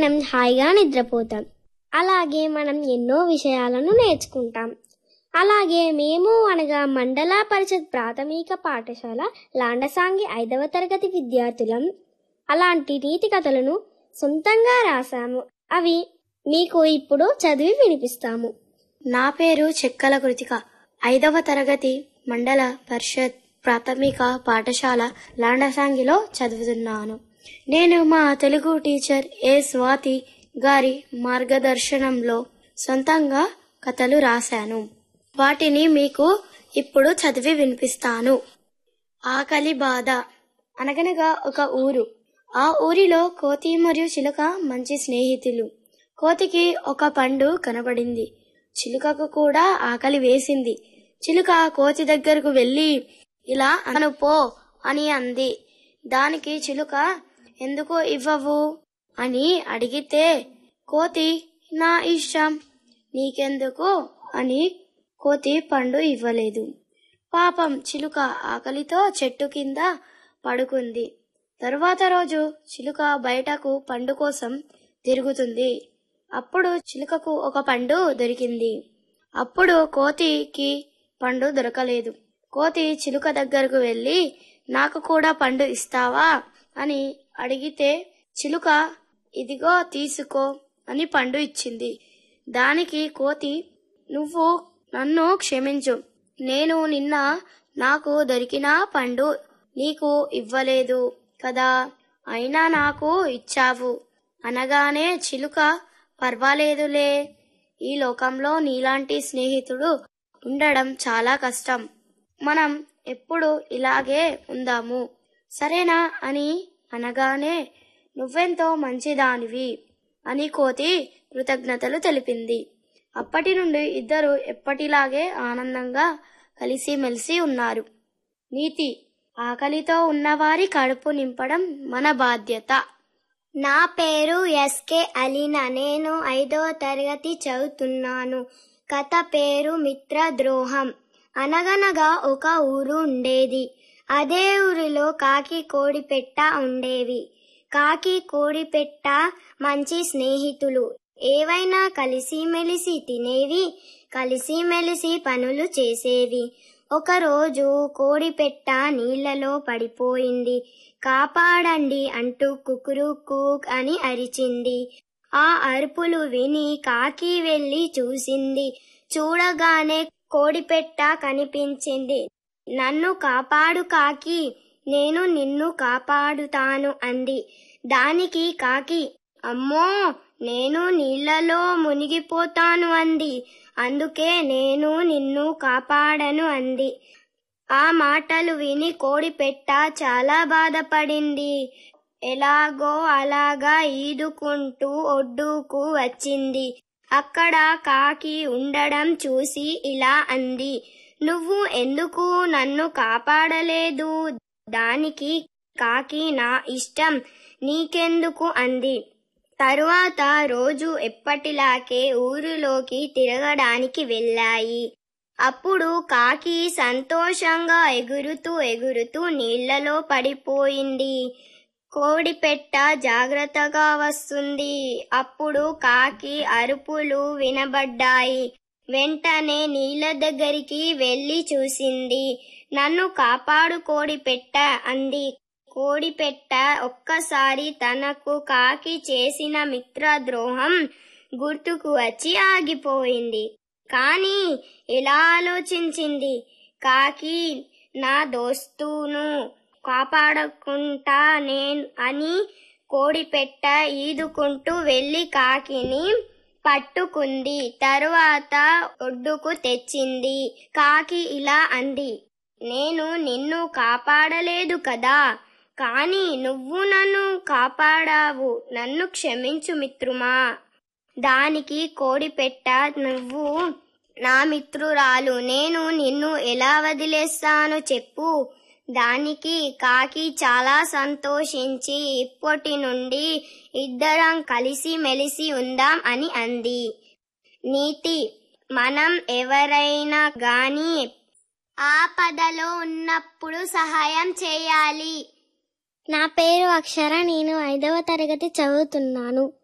మనం హాయిగా నిద్రపోతాం అలాగే మనం ఎన్నో విషయాలను నేర్చుకుంటాం అలాగే మేము అనగా మండల పరిషత్ ప్రాథమిక పాఠశాల లాండసాంగి ఐదవ తరగతి విద్యార్థులం అలాంటి నీతి కథలను సొంతంగా రాశాము అవి మీకు ఇప్పుడు చదివి వినిపిస్తాము నా పేరు చెక్కల కృతిక ఐదవ తరగతి మండల పరిషత్ ప్రాథమిక పాఠశాల లాండసాంగిలో చదువుతున్నాను నేను మా తెలుగు టీచర్ ఏ స్వాతి గారి మార్గదర్శనంలో సొంతంగా కథలు రాశాను వాటిని మీకు ఇప్పుడు చదివి వినిపిస్తాను ఆకలి బాధ అనగనగా ఒక ఊరు ఆ ఊరిలో కోతి మరియు చిలుక మంచి స్నేహితులు కోతికి ఒక పండు కనబడింది చిలుకకు కూడా ఆకలి వేసింది చిలుక కోతి దగ్గరకు వెళ్ళి ఇలా అను పో అని అంది దానికి చిలుక ఎందుకు ఇవ్వవు అని అడిగితే కోతి నా ఇష్టం నీకెందుకు అని కోతి పండు ఇవ్వలేదు పాపం చిలుక ఆకలితో చెట్టు కింద పడుకుంది తరువాత రోజు చిలుక బయటకు పండు కోసం తిరుగుతుంది అప్పుడు చిలుకకు ఒక పండు దొరికింది అప్పుడు కోతికి పండు దొరకలేదు కోతి చిలుక దగ్గరకు వెళ్ళి నాకు కూడా పండు ఇస్తావా అని అడిగితే చిలుక ఇదిగో తీసుకో అని పండు ఇచ్చింది దానికి కోతి నువ్వు నన్ను క్షమించు నేను నిన్న నాకు దొరికిన పండు నీకు ఇవ్వలేదు కదా అయినా నాకు ఇచ్చావు అనగానే చిలుక పర్వాలేదులే ఈ లోకంలో నీలాంటి స్నేహితుడు ఉండడం చాలా కష్టం మనం ఎప్పుడు ఇలాగే ఉందాము సరేనా అని అనగానే నువ్వెంతో మంచిదానివి అని కోతి కృతజ్ఞతలు తెలిపింది అప్పటి నుండి ఇద్దరు ఎప్పటిలాగే ఆనందంగా కలిసిమెలిసి ఉన్నారు నీతి ఆకలితో ఉన్నవారి కడుపు నింపడం మన బాధ్యత నా పేరు ఎస్కే అలీనా నేను ఐదవ తరగతి చదువుతున్నాను కథ పేరు మిత్రద్రోహం అనగనగా ఒక ఊరు ఉండేది అదే ఊరిలో కాకి కోడిపెట్ట ఉండేవి కాకి కోడిపెట్ట మంచి స్నేహితులు ఏవైనా కలిసిమెలిసి తినేవి కలిసిమెలిసి పనులు చేసేవి ఒకరోజు కోడిపెట్ట నీళ్లలో పడిపోయింది కాపాడండి అంటూ కుకురు కూక్ అని అరిచింది ఆ అరుపులు విని కాకి వెళ్లి చూసింది చూడగానే కోడిపెట్ట కనిపించింది నన్ను కాపాడు కాకి నేను నిన్ను కాపాడుతాను అంది దానికి కాకి అమ్మో నేను నీళ్లలో మునిగిపోతాను అంది అందుకే నేను నిన్ను కాపాడను అంది ఆ మాటలు విని కోడిపెట్ట చాలా బాధపడింది ఎలాగో అలాగా ఈదుకుంటూ ఒడ్డుకు వచ్చింది అక్కడ కాకి ఉండడం చూసి ఇలా అంది నువ్వు ఎందుకు నన్ను కాపాడలేదు దానికి కాకి నా ఇష్టం నీకెందుకు అంది తరువాత రోజు ఎప్పటిలాగే ఊరిలోకి తిరగడానికి వెళ్ళాయి అప్పుడు కాకి సంతోషంగా ఎగురుతూ ఎగురుతూ నీళ్లలో పడిపోయింది కోడిపెట్ట జాగ్రత్తగా వస్తుంది అప్పుడు కాకి అరుపులు వినబడ్డాయి వెంటనే నీళ్ల దగ్గరికి వెళ్లి చూసింది నన్ను కాపాడు కోడిపెట్ట అంది కోడిపెట్ట ఒక్కసారి తనకు కాకి చేసిన మిత్రద్రోహం గుర్తుకు వచ్చి ఆగిపోయింది కాని ఇలా ఆలోచించింది కాకి నా దోస్తును కాపాడకుంటా నేను అని కోడిపెట్ట ఈదుకుంటూ వెళ్లి కాకిని పట్టుకుంది తరువాత ఒడ్డుకు తెచ్చింది కాకి ఇలా అంది నేను నిన్ను కాపాడలేదు కదా కాని నువ్వు నన్ను కాపాడావు నన్ను క్షమించు మిత్రుమా దానికి కోడిపెట్ట నువ్వు నా మిత్రురాలు నేను నిన్ను ఎలా వదిలేస్తాను చెప్పు దానికి కాకి చాలా సంతోషించి ఇప్పటి నుండి ఇద్దరం కలిసి మెలిసి ఉందాం అని అంది నీతి మనం ఎవరైనా గాని ఆపదలో ఉన్నప్పుడు సహాయం చేయాలి నా పేరు అక్షర నేను ఐదవ తరగతి చదువుతున్నాను